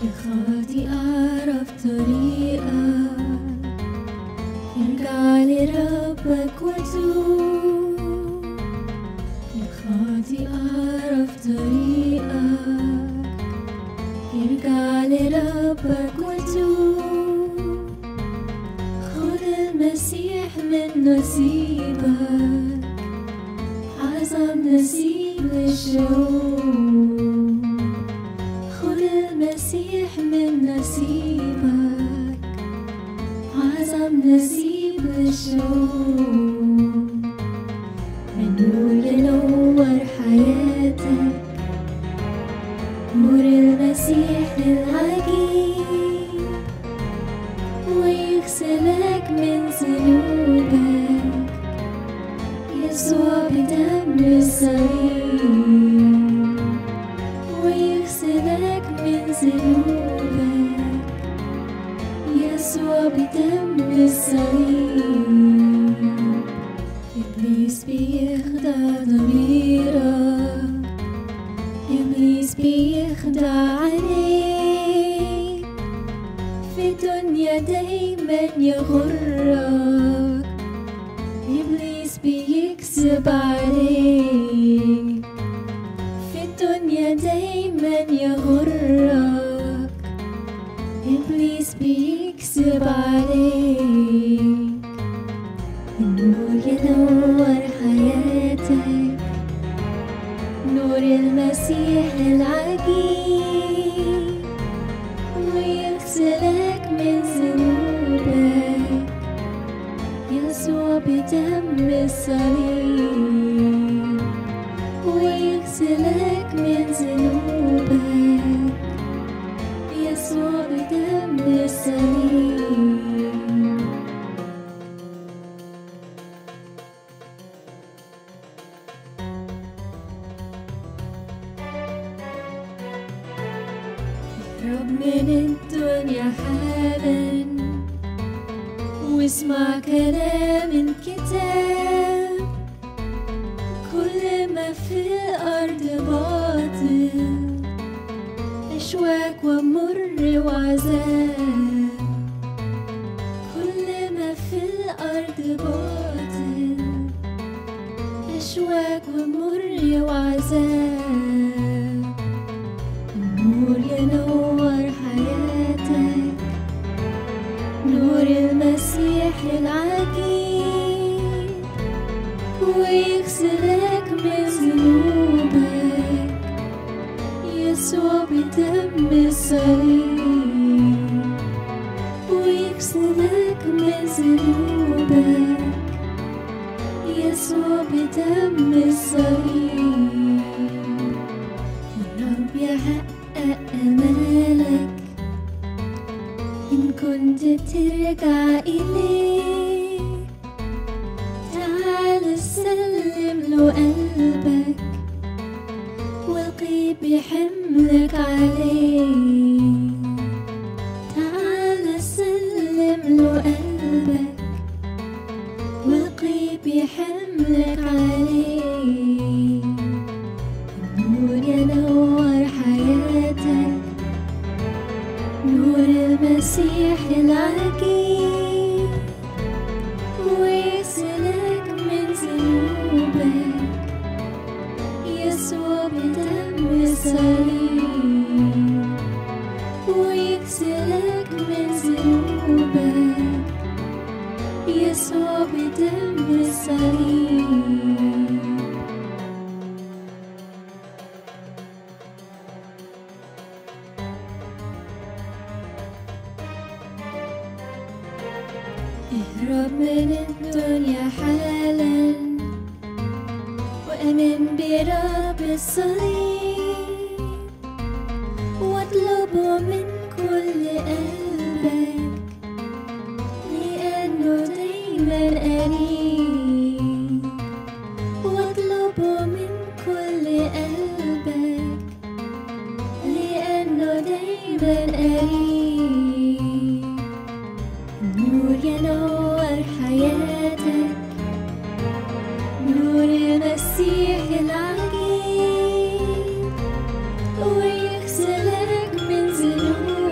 يا خاطي أعرف طريقك ارجع لربك وتوب يا خاطي أعرف طريقك ارجع لربك وتوب خد المسيح من نصيبك أعظم نصيب للشعوب خد المسيح من نصيبك أعظم نصيب للشعوب من نور ينور حياتك نور المسيح للعجيب ويغسلك من ذنوبك يسوع بدم الصليب ويغسلك من ذنوبك يسوع بدم الصليب إبليس بيخدع ضميرك إبليس بيخدع عليك في الدنيا دايما يغرك إبليس بيكذب عليك في الدنيا دايما يغرك إبليس بيكذب عليك النور ينور حياتك نور المسيح العجيب ويغسلك من ذنوبك يسوع بدم الصليب ويغسلك من ذنوبك يسوع بدم الصليب اهرب من الدنيا حالا واسمع كلام الكتاب كل ما في الأرض باطل أشواك ومر وعذاب كل ما في الأرض باطل أشواك ومر وعذاب النور ينور حياتك نور المسيح العجيب ويغسلك من ذنوبك يسوع بدم الصليب ويغسلك من ذنوبك يسوع بدم الصليب الرب يحقق أمالك إن كنت ترجع إليه تعال سلم له قلبك والقي بحملك عليه تعال سلم له قلبك والقي بحملك عليه النور ينور حياتك نور المسيح العجيب ويغسلك من ذنوبك يسوع بدم الصليب ويغسلك من ذنوبك يسوع بدم الصليب اهرب من الدنيا حالا وامن برب الصليب واطلبه من كل قلبك لأنه دايما قريب واطلبه من كل قلبك لأنه دايما قريب النور ينور حياتك نور المسيح العجيب ويغسلك من ذنوبك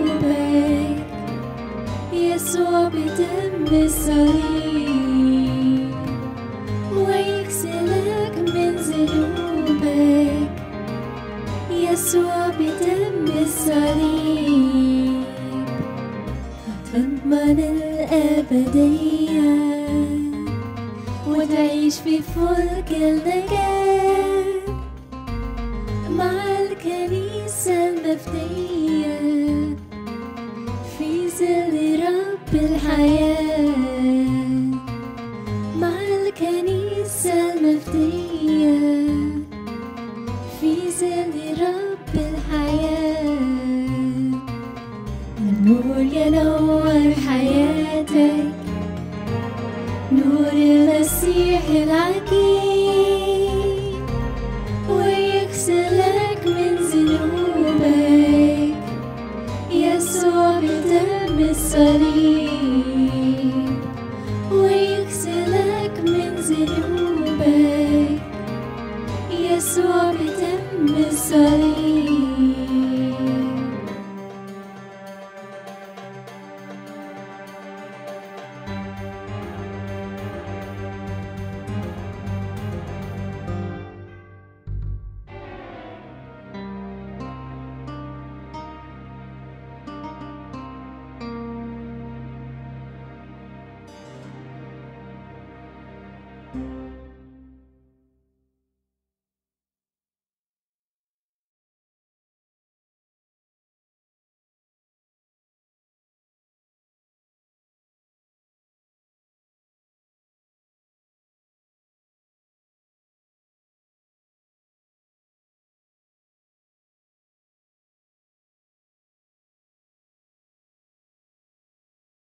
تعيش في فلك النجاة مع الكنيسة المفدية في ظل رب الحياة مع الكنيسة المفدية في ظل رب الحياة النور ينور حياتك نور المسيح العجيب ويغسلك من ذنوبك يسوع بدم الصليب ويغسلك من ذنوبك يسوع بدم الصليب thank you